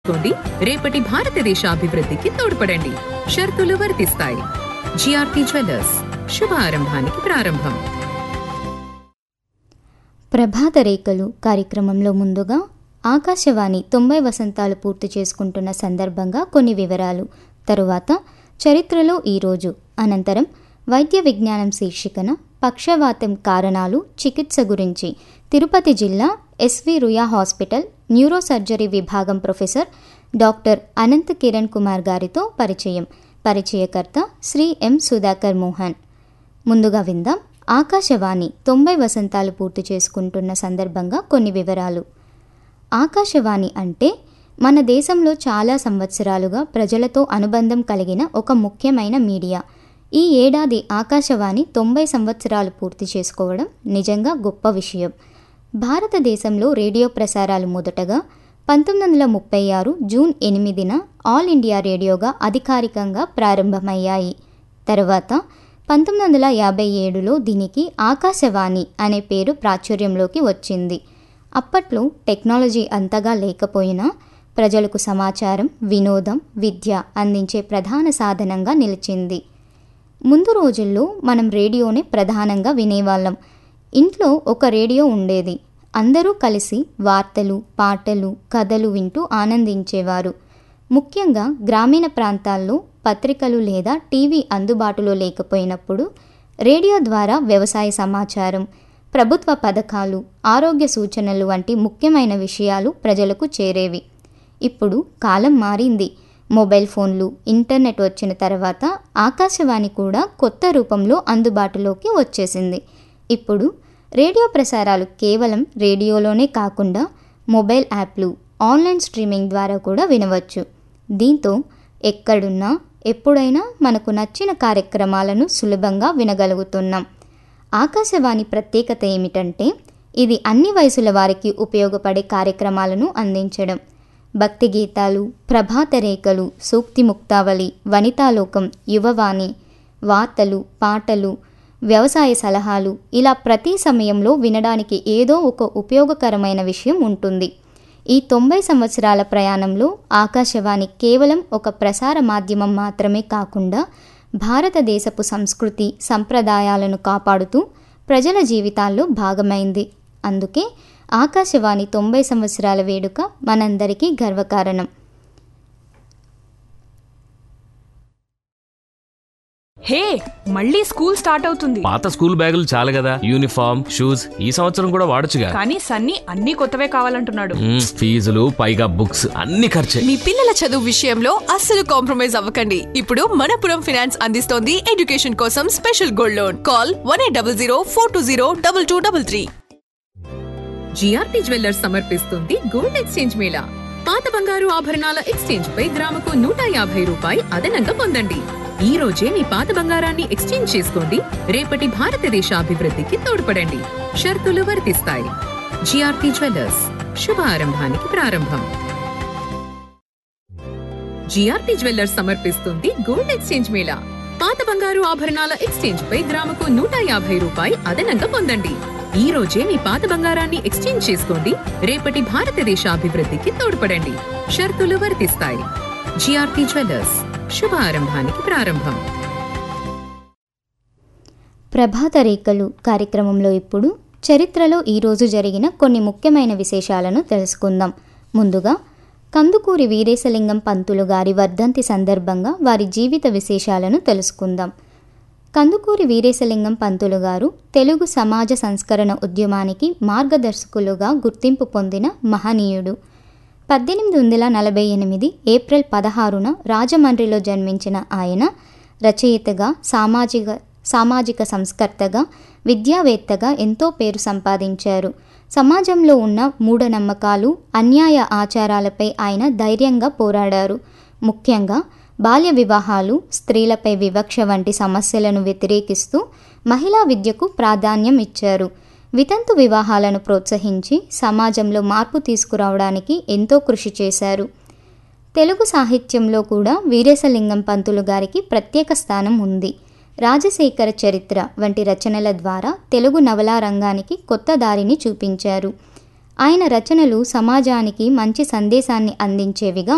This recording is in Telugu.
చేసుకోండి రేపటి భారతదేశ అభివృద్ధికి తోడ్పడండి షరతులు వర్తిస్తాయి జిఆర్టీ జ్యువెలర్స్ శుభారంభానికి ప్రారంభం ప్రభాత రేఖలు కార్యక్రమంలో ముందుగా ఆకాశవాణి తొంభై వసంతాలు పూర్తి చేసుకుంటున్న సందర్భంగా కొన్ని వివరాలు తరువాత చరిత్రలో ఈరోజు అనంతరం వైద్య విజ్ఞానం శీర్షికన పక్షవాతం కారణాలు చికిత్స గురించి తిరుపతి జిల్లా SV Ruia hospital neuro surgery విభాగం ప్రొఫెసర్ డాక్టర్ అనంత్ కిరణ్ కుమార్ గారితో పరిచయం పరిచయకర్త శ్రీ ఎం సుధాకర్ మోహన్ ముందుగా విందాం ఆకాశవాణి తొంభై వసంతాలు పూర్తి చేసుకుంటున్న సందర్భంగా కొన్ని వివరాలు ఆకాశవాణి అంటే మన దేశంలో చాలా సంవత్సరాలుగా ప్రజలతో అనుబంధం కలిగిన ఒక ముఖ్యమైన మీడియా ఈ ఏడాది ఆకాశవాణి తొంభై సంవత్సరాలు పూర్తి చేసుకోవడం నిజంగా గొప్ప విషయం భారతదేశంలో రేడియో ప్రసారాలు మొదటగా పంతొమ్మిది వందల ముప్పై ఆరు జూన్ ఎనిమిదిన ఆల్ ఇండియా రేడియోగా అధికారికంగా ప్రారంభమయ్యాయి తర్వాత పంతొమ్మిది వందల యాభై ఏడులో దీనికి ఆకాశవాణి అనే పేరు ప్రాచుర్యంలోకి వచ్చింది అప్పట్లో టెక్నాలజీ అంతగా లేకపోయినా ప్రజలకు సమాచారం వినోదం విద్య అందించే ప్రధాన సాధనంగా నిలిచింది ముందు రోజుల్లో మనం రేడియోనే ప్రధానంగా వినేవాళ్ళం ఇంట్లో ఒక రేడియో ఉండేది అందరూ కలిసి వార్తలు పాటలు కథలు వింటూ ఆనందించేవారు ముఖ్యంగా గ్రామీణ ప్రాంతాల్లో పత్రికలు లేదా టీవీ అందుబాటులో లేకపోయినప్పుడు రేడియో ద్వారా వ్యవసాయ సమాచారం ప్రభుత్వ పథకాలు ఆరోగ్య సూచనలు వంటి ముఖ్యమైన విషయాలు ప్రజలకు చేరేవి ఇప్పుడు కాలం మారింది మొబైల్ ఫోన్లు ఇంటర్నెట్ వచ్చిన తర్వాత ఆకాశవాణి కూడా కొత్త రూపంలో అందుబాటులోకి వచ్చేసింది ఇప్పుడు రేడియో ప్రసారాలు కేవలం రేడియోలోనే కాకుండా మొబైల్ యాప్లు ఆన్లైన్ స్ట్రీమింగ్ ద్వారా కూడా వినవచ్చు దీంతో ఎక్కడున్నా ఎప్పుడైనా మనకు నచ్చిన కార్యక్రమాలను సులభంగా వినగలుగుతున్నాం ఆకాశవాణి ప్రత్యేకత ఏమిటంటే ఇది అన్ని వయసుల వారికి ఉపయోగపడే కార్యక్రమాలను అందించడం భక్తి గీతాలు ప్రభాత రేఖలు సూక్తి ముక్తావళి వనితాలోకం యువవాణి వార్తలు పాటలు వ్యవసాయ సలహాలు ఇలా ప్రతి సమయంలో వినడానికి ఏదో ఒక ఉపయోగకరమైన విషయం ఉంటుంది ఈ తొంభై సంవత్సరాల ప్రయాణంలో ఆకాశవాణి కేవలం ఒక ప్రసార మాధ్యమం మాత్రమే కాకుండా భారతదేశపు సంస్కృతి సంప్రదాయాలను కాపాడుతూ ప్రజల జీవితాల్లో భాగమైంది అందుకే ఆకాశవాణి తొంభై సంవత్సరాల వేడుక మనందరికీ గర్వకారణం హే మళ్ళీ స్కూల్ స్టార్ట్ అవుతుంది పాత స్కూల్ బ్యాగులు చాలు కదా యూనిఫామ్ షూస్ ఈ సంవత్సరం కూడా వాడొచ్చుగా కానీ సన్నీ అన్ని కొత్తవే కావాలంటున్నాడు మ్మ్, ఫీజులు పైగా బుక్స్ అన్ని ఖర్చే మీ పిల్లల చదువు విషయంలో అస్సలు కాంప్రమైజ్ అవ్వకండి ఇప్పుడు మనపురం ఫినాన్స్ అందిస్తోంది ఎడ్యుకేషన్ కోసం special gold loan call one eight double zero four two zero double two double three GRT jewellers సమర్పిస్తుంది గోల్డ్ ఎక్స్చేంజ్ మేళా పాత బంగారు ఆభరణాల ఎక్స్చేంజ్ పై గ్రాముకు నూట యాభై రూపాయి అదనంగా పొందండి ఈ రోజే మీ పాత బంగారాన్ని ఎక్స్చేంజ్ చేసుకోండి రేపటి భారతదేశ అభివృద్ధికి తోడ్పడండి షరతులు వర్తిస్తాయి జిఆర్టీ జ్యువెలర్స్ శుభారంభానికి ప్రారంభం జిఆర్టీ జ్యువెలర్స్ సమర్పిస్తుంది గోల్డ్ ఎక్స్చేంజ్ మేళా పాత బంగారు ఆభరణాల ఎక్స్చేంజ్ పై గ్రాముకు నూట యాభై రూపాయి అదనంగా పొందండి ఈ రోజే మీ పాత బంగారాన్ని ఎక్స్చేంజ్ చేసుకోండి రేపటి భారతదేశ అభివృద్ధికి తోడ్పడండి షరతులు వర్తిస్తాయి జిఆర్టీ జ్యువెలర్స్ శుభారంభానికి ప్రారంభం ప్రభాత రేఖలు కార్యక్రమంలో ఇప్పుడు చరిత్రలో ఈరోజు జరిగిన కొన్ని ముఖ్యమైన విశేషాలను తెలుసుకుందాం ముందుగా కందుకూరి వీరేశలింగం పంతులు గారి వర్ధంతి సందర్భంగా వారి జీవిత విశేషాలను తెలుసుకుందాం కందుకూరి వీరేశలింగం పంతులు గారు తెలుగు సమాజ సంస్కరణ ఉద్యమానికి మార్గదర్శకులుగా గుర్తింపు పొందిన మహనీయుడు పద్దెనిమిది వందల నలభై ఎనిమిది ఏప్రిల్ పదహారున రాజమండ్రిలో జన్మించిన ఆయన రచయితగా సామాజిక సామాజిక సంస్కర్తగా విద్యావేత్తగా ఎంతో పేరు సంపాదించారు సమాజంలో ఉన్న మూఢనమ్మకాలు అన్యాయ ఆచారాలపై ఆయన ధైర్యంగా పోరాడారు ముఖ్యంగా బాల్య వివాహాలు స్త్రీలపై వివక్ష వంటి సమస్యలను వ్యతిరేకిస్తూ మహిళా విద్యకు ప్రాధాన్యం ఇచ్చారు వితంతు వివాహాలను ప్రోత్సహించి సమాజంలో మార్పు తీసుకురావడానికి ఎంతో కృషి చేశారు తెలుగు సాహిత్యంలో కూడా వీరేశలింగం పంతులు గారికి ప్రత్యేక స్థానం ఉంది రాజశేఖర చరిత్ర వంటి రచనల ద్వారా తెలుగు నవలా రంగానికి కొత్త దారిని చూపించారు ఆయన రచనలు సమాజానికి మంచి సందేశాన్ని అందించేవిగా